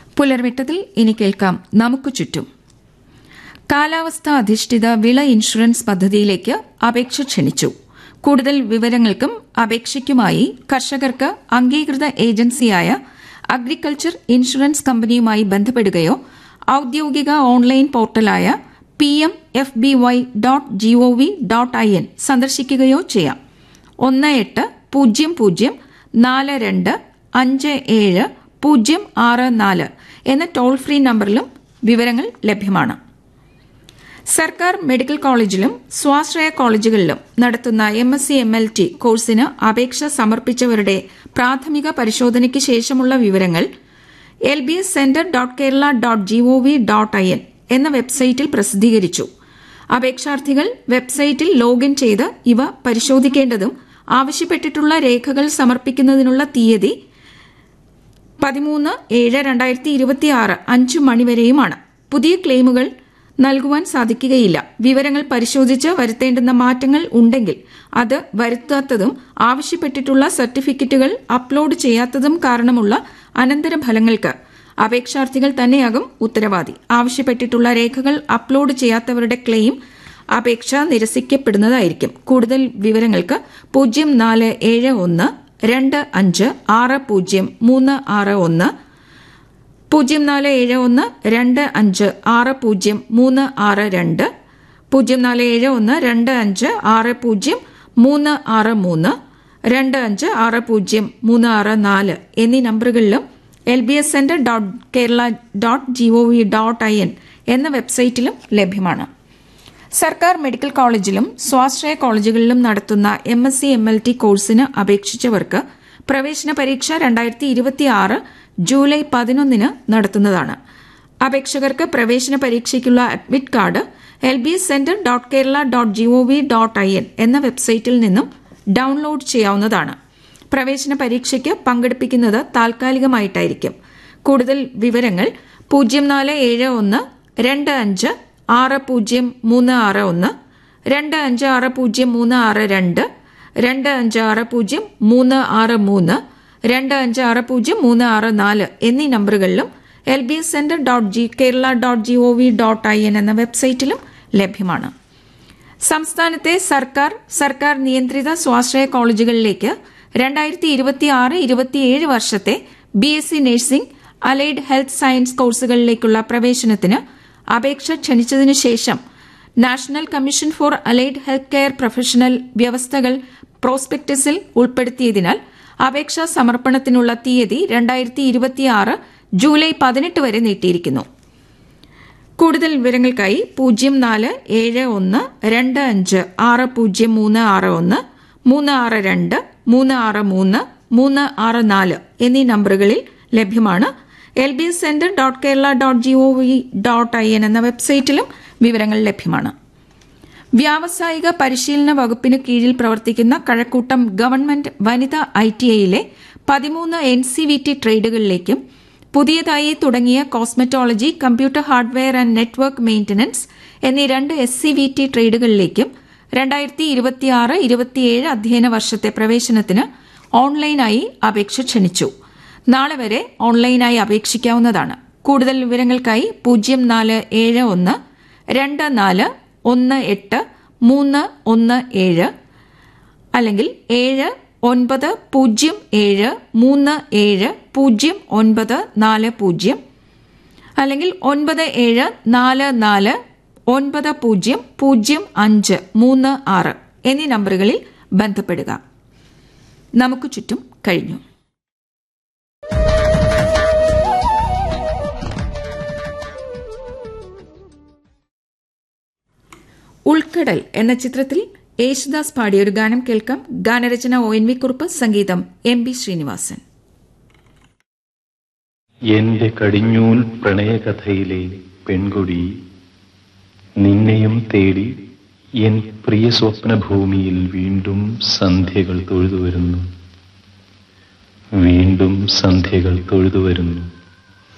പുലർവെട്ടത്തിൽ ഇനി കേൾക്കാം നമുക്ക് ചുറ്റും കാലാവസ്ഥ അധിഷ്ഠിത വിള ഇൻഷുറൻസ് പദ്ധതിയിലേക്ക് അപേക്ഷ ക്ഷണിച്ചു കൂടുതൽ വിവരങ്ങൾക്കും അപേക്ഷയ്ക്കുമായി കർഷകർക്ക് അംഗീകൃത ഏജൻസിയായ അഗ്രികൾച്ചർ ഇൻഷുറൻസ് കമ്പനിയുമായി ബന്ധപ്പെടുകയോ ഔദ്യോഗിക ഓൺലൈൻ പോർട്ടലായ P M F B Y dot G O V dot I N സന്ദർശിക്കുകയോ ചെയ്യാം ഒന്ന് എട്ട് പൂജ്യം പൂജ്യം നാല് രണ്ട് അഞ്ച് ഏഴ് പൂജ്യം ആറ് നാല് എന്ന ടോൾ ഫ്രീ നമ്പറിലും വിവരങ്ങൾ ലഭ്യമാണ് സർക്കാർ മെഡിക്കൽ കോളേജിലും സ്വാശ്രയ കോളേജുകളിലും നടത്തുന്ന M S C M L T കോഴ്സിന് അപേക്ഷ സമർപ്പിച്ചവരുടെ പ്രാഥമിക പരിശോധനയ്ക്ക് ശേഷമുള്ള വിവരങ്ങൾ L B S centre dot Kerala dot G O V dot I N എന്ന വെബ്സൈറ്റിൽ പ്രസിദ്ധീകരിച്ചു അപേക്ഷാർത്ഥികൾ വെബ്സൈറ്റിൽ ലോഗിൻ ചെയ്ത് ഇവ പരിശോധിക്കേണ്ടതും ആവശ്യപ്പെട്ടിട്ടുള്ള രേഖകൾ സമർപ്പിക്കുന്നതിനുള്ള തീയതി പതിമൂന്ന് ഏഴ് രണ്ടായിരത്തി ഇരുപത്തിയാറ് അഞ്ച് മണിവരെയുമാണ് പുതിയ ക്ലെയിമുകൾ നൽകുവാൻ സാധിക്കുകയില്ല വിവരങ്ങൾ പരിശോധിച്ച് വരുത്തേണ്ടുന്ന മാറ്റങ്ങൾ ഉണ്ടെങ്കിൽ അത് വരുത്താത്തതും ആവശ്യപ്പെട്ടിട്ടുള്ള സർട്ടിഫിക്കറ്റുകൾ അപ്ലോഡ് ചെയ്യാത്തതും കാരണമുള്ള അനന്തരഫലങ്ങൾക്ക് അപേക്ഷാർത്ഥികൾ തന്നെയാകും ഉത്തരവാദി ആവശ്യപ്പെട്ടിട്ടുള്ള രേഖകൾ അപ്ലോഡ് ചെയ്യാത്തവരുടെ ക്ലെയിം അപേക്ഷ നിരസിക്കപ്പെടുന്നതായിരിക്കും കൂടുതൽ വിവരങ്ങൾക്ക് പൂജ്യം നാല് ഏഴ് ഒന്ന് രണ്ട് അഞ്ച് ആറ് പൂജ്യം മൂന്ന് ആറ് ഒന്ന് പൂജ്യം നാല് ഏഴ് ഒന്ന് രണ്ട് അഞ്ച് ആറ് പൂജ്യം മൂന്ന് ആറ് രണ്ട് പൂജ്യം നാല് ഏഴ് ഒന്ന് രണ്ട് അഞ്ച് ആറ് പൂജ്യം മൂന്ന് ആറ് മൂന്ന് രണ്ട് അഞ്ച് ആറ് പൂജ്യം മൂന്ന് ആറ് നാല് എന്നീ നമ്പറുകളിലും L B S centre dot Kerala dot G O V dot I N എന്ന വെബ്സൈറ്റിലും ലഭ്യമാണ് സർക്കാർ മെഡിക്കൽ കോളേജിലും സ്വാശ്രയ കോളേജുകളിലും നടത്തുന്ന M S C M L T കോഴ്സിന് അപേക്ഷിച്ചവർക്ക് പ്രവേശന പരീക്ഷ രണ്ടായിരത്തി ഇരുപത്തിയാറ് ജൂലൈ പതിനൊന്നിന് നടത്തുന്നതാണ് അപേക്ഷകർക്ക് പ്രവേശന പരീക്ഷയ്ക്കുള്ള admit card L B S centre dot Kerala dot G O V dot I N എന്ന വെബ്സൈറ്റിൽ നിന്നും ഡൌൺലോഡ് ചെയ്യാവുന്നതാണ് പ്രവേശന പരീക്ഷയ്ക്ക് പങ്കെടുപ്പിക്കുന്നത് താൽക്കാലികമായിട്ടായിരിക്കും കൂടുതൽ വിവരങ്ങൾ പൂജ്യം നാല് ഏഴ് ഒന്ന് രണ്ട് അഞ്ച് ആറ് പൂജ്യം മൂന്ന് ആറ് ഒന്ന് രണ്ട് അഞ്ച് ആറ് പൂജ്യം മൂന്ന് ആറ് രണ്ട് രണ്ട് അഞ്ച് ആറ് പൂജ്യം മൂന്ന് ആറ് മൂന്ന് രണ്ട് അഞ്ച് ആറ് പൂജ്യം മൂന്ന് ആറ് നാല് എന്നീ നമ്പറുകളിലും L B S centre dot G Kerala dot G O V dot I N എന്ന വെബ്സൈറ്റിലും ലഭ്യമാണ് സംസ്ഥാനത്തെ സർക്കാർ സർക്കാർ നിയന്ത്രിത സ്വാശ്രയ കോളേജുകളിലേക്ക് രണ്ടായിരത്തി ഇരുപത്തിയാറ് ഇരുപത്തിയേഴ് വർഷത്തെ B S C nursing allied health science കോഴ്സുകളിലേക്കുള്ള പ്രവേശനത്തിന് അപേക്ഷ ക്ഷണിച്ചതിനു ശേഷം national commission for allied health care professional വ്യവസ്ഥകൾ പ്രോസ്പെക്ടസിൽ ഉൾപ്പെടുത്തിയതിനാൽ അപേക്ഷാ സമർപ്പണത്തിനുള്ള തീയതി രണ്ടായിരത്തി ഇരുപത്തിയാറ് ജൂലൈ പതിനെട്ട് വരെ നീട്ടിയിരിക്കുന്നു കൂടുതൽ വിവരങ്ങൾക്കായി പൂജ്യം നാല് ഏഴ് ഒന്ന് രണ്ട് അഞ്ച് ആറ് പൂജ്യം മൂന്ന് ആറ് ഒന്ന് മൂന്ന് ആറ് രണ്ട് മൂന്ന് ആറ് മൂന്ന് മൂന്ന് ആറ് നാല് എന്നീ നമ്പറുകളിൽ ലഭ്യമാണ് L B S centre dot Kerala dot G O V dot I N എന്ന വെബ്സൈറ്റിലും വിവരങ്ങൾ ലഭ്യമാണ് വ്യാവസായിക പരിശീലന വകുപ്പിന് കീഴിൽ പ്രവർത്തിക്കുന്ന കഴക്കൂട്ടം ഗവൺമെന്റ് വനിതാ ഐ ടി ഐയിലെ പതിമൂന്ന് എൻ സി വി ടി ട്രേഡുകളിലേക്കും പുതിയതായി തുടങ്ങിയ cosmetology computer hardware and network maintenance എന്നീ രണ്ട് എസ് സി വി ടി ട്രേഡുകളിലേക്കും രണ്ടായിരത്തി ഇരുപത്തിയാറ് ഇരുപത്തിയേഴ് അധ്യയന വർഷത്തെ പ്രവേശനത്തിന് ഓൺലൈനായി അപേക്ഷ ക്ഷണിച്ചു നാളെ വരെ ഓൺലൈനായി അപേക്ഷിക്കാവുന്നതാണ് കൂടുതൽ വിവരങ്ങൾക്കായി പൂജ്യം നാല് ഏഴ് ഒന്ന് രണ്ട് നാല് ഒന്ന് എട്ട് മൂന്ന് ഒന്ന് ഏഴ് അല്ലെങ്കിൽ ഏഴ് ഒൻപത് പൂജ്യം ഏഴ് മൂന്ന് ഏഴ് പൂജ്യം ഒൻപത് നാല് പൂജ്യം അല്ലെങ്കിൽ ഒൻപത് ഏഴ് നാല് നാല് ഒൻപത് പൂജ്യം പൂജ്യം അഞ്ച് മൂന്ന് ആറ് എന്നീ നമ്പറുകളിൽ ബന്ധപ്പെടുക നമുക്ക് ചുറ്റും കഴിഞ്ഞു ഉൾക്കടൽ എന്ന ചിത്രത്തിൽ യേശുദാസ് പാടിയ ഒരു ഗാനം കേൾക്കാം ഗാനരചന ഒ എൻ വി കുറുപ്പ് സംഗീതം എം ബി ശ്രീനിവാസൻ എന്റെ കടിഞ്ഞൂൽ പ്രണയകഥയിലെ പെൺകുടി നിന്നെയും തേടി എൻ പ്രിയ സ്വപ്നഭൂമിയിൽ വീണ്ടും സന്ധ്യകൾ തൊഴുതു വരുന്നു വീണ്ടും സന്ധ്യകൾ തൊഴുതു വരുന്നു